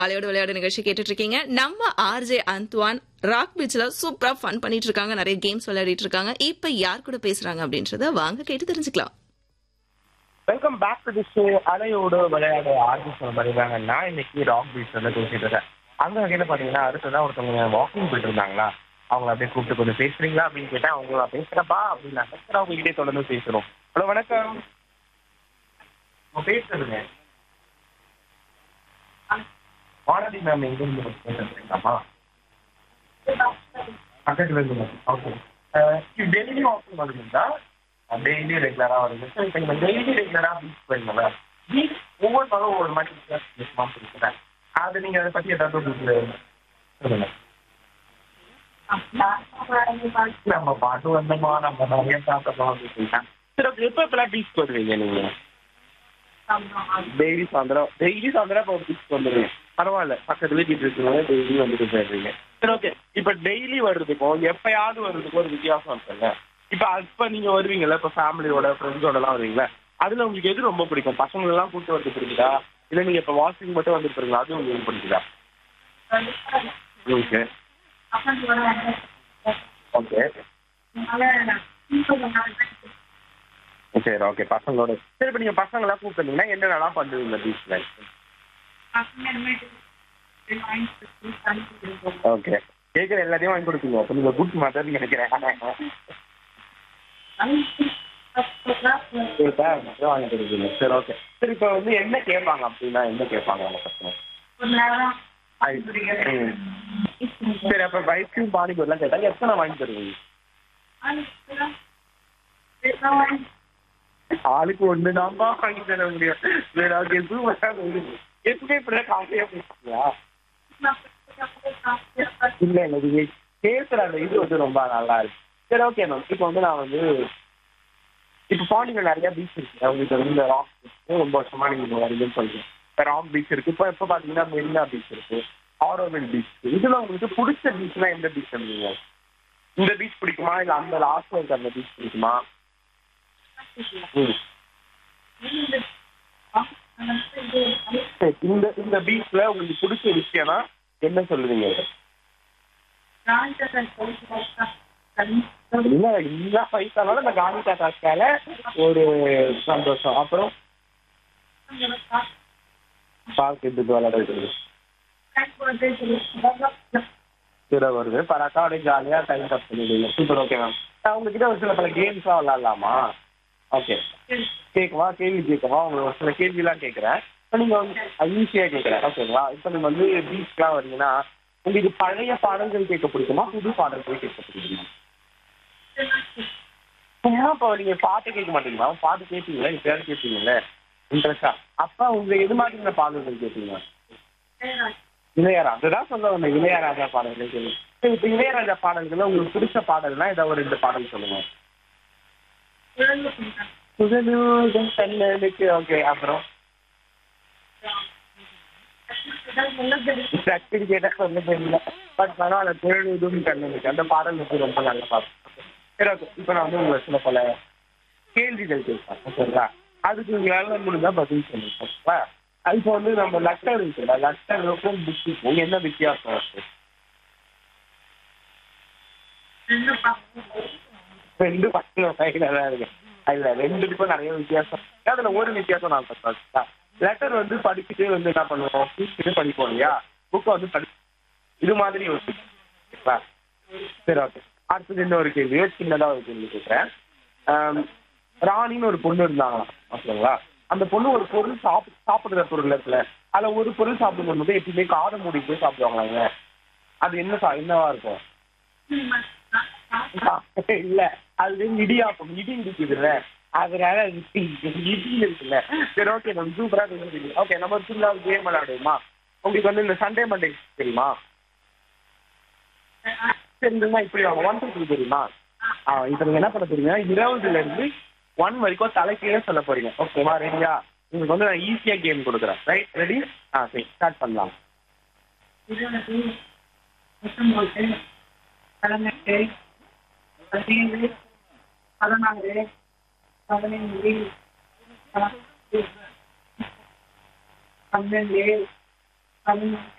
அலையோடு விளையாடு நிகழ்ச்சி கேட்டுட்டு இருக்கீங்க நம்ம ஆர்ஜே அந்த்வான் ராக் பீச்ல சூப்பரா ஃபன் பண்ணிட்டு இருக்காங்க நிறைய கேம்ஸ் விளையாடிட்டு இருக்காங்க இப்ப யார் கூட பேசுறாங்க அப்படின்றத வாங்க கேட்டு தெரிஞ்சுக்கலாம் welcome back to the show அலையோடு விளையாட ஆர்ஜி சொன்ன மாதிரி தாங்க நான் இன்னைக்கு ராக் பீச் வந்து பேசிட்டு இருக்கேன் அந்த வகையில பாத்தீங்கன்னா அடுத்ததான் ஒருத்தவங்க வாக்கிங் போயிட்டு இருந்தாங்களா அவங்கள அப்படியே கூப்பிட்டு கொஞ்சம் பேசுறீங்களா அப்படின்னு கேட்டா அவங்க நான் பேசுறப்பா அப்படின்னாங்க சரி அவங்க கிட்டே தொடர்ந்து பேசுறோம் ஹலோ வணக்கம் உங்க பேர் சொல்லுங்க வானதி மேம் எங்க இருந்து பேசுறீங்களாமா பக்கத்துல இருந்து ஓகே டெய்லி வாக்கிங் வருவீங்களா டெய்லி ரெகுலரா வருது சரி இப்போ நீங்கள் டெய்லி ரெகுலரா பீச் போயிருந்தோம்ல பீச் ஒவ்வொரு நாளும் ஒவ்வொரு மாதிரி வித்தியாசமா இருக்கிறேன் அது நீங்க அதை பத்தி ஏதாவது உங்களுக்கு சொல்லுங்க நம்ம பாட்டு வந்தோமா நம்ம நிறைய சாப்பிட்டோமா அப்படின்னு சொல்லிட்டேன் சரி ஓகே எப்போ எப்பெல்லாம் பீச் வருவீங்க நீங்க டெய்லி சாயந்தரம் டெய்லி சாயந்தரம் இப்போ பீச் வந்துடுவீங்க பரவாயில்ல பக்கத்துல வீட்டு இருக்கவங்க டெய்லி வந்துட்டு போயிடுறீங்க சரி ஓகே இப்போ டெய்லி வர்றதுக்கும் எப்பயாவது வர்றதுக்கும் ஒரு வித்தியாசம் இருக்குல்ல இப்போ அப்போ நீங்க வருவீங்கல்ல இப்போ ஃபேமிலியோட ஃப்ரெண்ட்ஸோடலாம் வருவீங்களா அதுல உங்களுக்கு எது ரொம்ப பிடிக்கும் பசங்களை எல்லாம் கூட்டு வந்து பிடிக்குதா இல்லை நீங்க இப்போ வாக்கிங் மட்டும் வந்து போறீங்களா அது உங்களுக்கு பிடிக்குதா ஓகே ஓகே சரி ஓகே பசங்களோட சரி இப்போ நீங்க பசங்களாம் கூப்பிட்டீங்கன்னா என்னென்னலாம் பண்ணுவீங்க பீச்ல ஓகே கேட்குற எல்லாத்தையும் வாங்கி கொடுப்பீங்க அப்போ நீங்க குட் மதர் நினைக்கிறேன் கேட்டா மட்டும் வாங்கி கொடுப்பீங்க சரி ஓகே சரி இப்போ வந்து என்ன கேட்பாங்க அப்படின்னா என்ன கேட்பாங்க அவங்க பசங்க ஐஸ் ம். சரி அப்போ ஐஸ்கிரீம் பானிபூரிலாம் கேட்டால் எத்தனை வாங்கி தருவீங்க ஆளுக்கு ஒன்று தான்ப்பா வாங்கி தர முடியும் சரி ஓகே சூப்பராக எப்பவுமே இப்படிதான் காஃபியாக பேசுறீங்களா இல்ல இல்ல நீங்க பேசுற அந்த இது வந்து ரொம்ப நல்லா இருக்கு சரி ஓகே மேம் இப்போ வந்து நான் வந்து இப்போ பாண்டியில் நிறைய பீச் இருக்கு உங்களுக்கு வந்து இந்த ராக் பீச் ரொம்ப வருஷமா நீங்க இங்க வரீங்கன்னு சொல்றீங்க இப்போ ராக் பீச் இருக்கு இப்போ இப்போ பாத்தீங்கன்னா மெரினா பீச் இருக்கு ஆரோவில் பீச் இதுல உங்களுக்கு பிடிச்ச பீச்னா எந்த பீச் நீங்க இந்த பீச் பிடிக்குமா இல்ல அந்த லாஸ்ட்ல இருக்க அந்த பீச் பிடிக்குமா ம் சரி, இந்த இந்த பீச்ல உங்களுக்கு பிடிச்ச விஷயம்னா என்ன சொல்லுவீங்க இல்ல இந்த பைசானால இந்த காந்தி தாத்தாக்கால ஒரு சந்தோஷம் அப்புறம் பார்க் எடுத்து விளையாடுறது சிற வருது பராக்கா அப்படியே ஜாலியா டைம் பாஸ் பண்ணிடுவீங்க சூப்பர் ஓகே மேம் நான் உங்ககிட்ட ஒரு சில பல கேம்ஸா விளையாடலாமா ஓகே கேட்கவா கேள்வி கேட்கவா உங்களுக்கு ஒரு சில கேள்விலாம் கேட்குறேன் இப்போ நீங்கள் வந்து ஈஸியாக கேட்குறேன் ஓகேங்களா இப்போ நீங்கள் வந்து பீச்லாம் வரீங்கன்னா உங்களுக்கு பழைய பாடல்கள் கேட்க பிடிக்குமா புது பாடல்கள் கேட்க பிடிக்குமா சும்மா இப்போ நீங்கள் பாட்டு கேட்க மாட்டீங்களா பாட்டு கேட்பீங்களா எப்பயாவது கேட்பீங்கல்ல இன்ட்ரெஸ்டா அப்போ உங்க எது மாதிரியான பாடல்கள் கேட்பீங்க இளையராஜா அதுதான் சொல்ல வந்தேன் இளையராஜா பாடல்கள் கேள்வி சரி இப்போ இளையராஜா பாடல்கள்ல உங்களுக்கு பிடிச்ச பாடல்னா ஏதாவது ஒரு ரெண்டு பாடல் சொல்லுங்க சுகலூகம் கண்ணனுக்கு ஓகே அப்புறம் சக்தி கேட்டா சொல்ல தெரியல பட் பரவாயில்ல தொழிலும் கண்ணனுக்கு அந்த பாடல் வந்து ரொம்ப நல்ல பாடல் சரி ஓகே இப்போ நான் வந்து உங்களை சில பல கேள்விகள் கேட்பேன் ஓகேங்களா அதுக்கு உங்களால முடிஞ்சா பதில் சொல்லுங்க ஓகேவா இப்போ வந்து நம்ம லெட்டர் இருக்குல்ல லெட்டருக்கும் புக்குக்கும் என்ன வித்தியாசம் இருக்கு ரெண்டு பக்கம் வகையில தான் இருக்கு இல்ல ரெண்டுக்கும் நிறைய வித்தியாசம் அதுல ஒரு வித்தியாசம் நான் பார்த்தா லெட்டர் வந்து படிச்சுட்டே வந்து என்ன பண்ணுவோம் படிச்சுட்டு படிப்போம் இல்லையா புக்கை வந்து படி இது மாதிரி ஒரு ஓகேங்களா சரி ஓகே அடுத்தது இன்னொரு கேள்வி சின்னதா ஒரு கேள்வி கேட்குறேன் ராணின்னு ஒரு பொண்ணு இருந்தாங்களாம் ஓகேங்களா அந்த பொண்ணு ஒரு பொருள் சாப்பிட் சாப்பிடுற பொருள் இருக்குல்ல அதுல ஒரு பொருள் சாப்பிடும்போது எப்பயுமே காதை மூடிட்டு சாப்பிடுவாங்களாங்க அது என்ன சா என்னவா இருக்கும் இல்ல அது இடியாப்பம் இடி இருக்குதுல்ல அதனால அது இடி இருக்குல்ல சரி ஓகே நம்ம சூப்பரா பேசுறீங்க ஓகே நம்ம ஒரு சின்ன கேம் விளையாடுவோமா உங்களுக்கு வந்து இந்த சண்டே மண்டே தெரியுமா தெரிஞ்சுமா இப்படி வாங்க ஒன் டூ தெரியுமா ஆ இப்போ நீங்க என்ன பண்ண போறீங்க இருபதுல இருந்து ஒன் வரைக்கும் தலைக்கீழே சொல்ல போறீங்க ஓகேவா ரெடியா உங்களுக்கு வந்து நான் ஈஸியா கேம் கொடுக்குறேன் ரைட் ரெடி ஆ சரி ஸ்டார்ட் பண்ணலாம் பதினெட்டு பதினேழு பதினாறு பதினைந்து பன்னெண்டு பதினொன்று